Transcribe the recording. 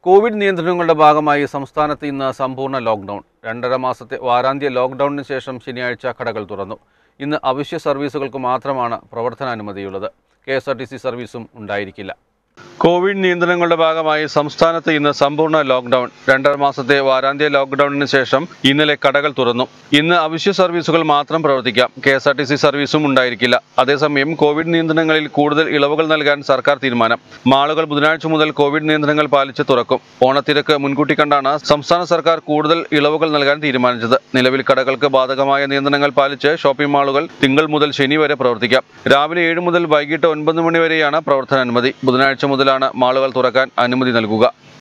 Covid നിയന്ത്രണങ്ങളുടെ ഭാഗമായി സംസ്ഥാനത്ത് ഇന്ന് സമ്പൂർണ്ണ ലോക്ക്ഡൗൺ രണ്ടര മാസത്തെ വാരാന്ത്യ ലോക്ക്ഡൗണിന് ശേഷം ശനിയാഴ്ച കടകൾ തുറന്നു ഇന്ന് അവശ്യ സർവീസുകൾക്ക് മാത്രമാണ് പ്രവർത്തനാനുമതിയുള്ളത് K S R T C സർവീസും ഉണ്ടായിരിക്കില്ല കോവിഡ് നിയന്ത്രണങ്ങളുടെ ഭാഗമായി സംസ്ഥാനത്ത് ഇന്ന് സമ്പൂർണ്ണ ലോക്ക്ഡൗൺ രണ്ടര മാസത്തെ വാരാന്ത്യ ലോക്ക്ഡൌണിന് ശേഷം ഇന്നലെ കടകൾ തുറന്നു ഇന്ന് അവശ്യ സർവീസുകൾ മാത്രം പ്രവർത്തിക്കാം K S R T C സർവീസും ഉണ്ടായിരിക്കില്ല അതേസമയം കോവിഡ് നിയന്ത്രണങ്ങളിൽ കൂടുതൽ ഇളവുകൾ നൽകാൻ സർക്കാർ തീരുമാനം മാളുകൾ ബുധനാഴ്ച മുതൽ കോവിഡ് നിയന്ത്രണങ്ങൾ പാലിച്ച് തുറക്കും ഓണത്തിരക്ക് മുൻകൂട്ടി കണ്ടാണ് സംസ്ഥാന സർക്കാർ കൂടുതൽ ഇളവുകൾ നൽകാൻ തീരുമാനിച്ചത് നിലവിൽ കടകൾക്ക് ബാധകമായ നിയന്ത്രണങ്ങൾ പാലിച്ച് ഷോപ്പിംഗ് മാളുകൾ തിങ്കൾ മുതൽ ശനി വരെ പ്രവർത്തിക്കാം രാവിലെ ഏഴ് മുതൽ വൈകിട്ട് ഒൻപത് മണി വരെയാണ് പ്രവർത്തനാനുമതി ബുധനാഴ്ച മുതലാണ് മാളുകൾ തുറക്കാൻ അനുമതി നൽകുക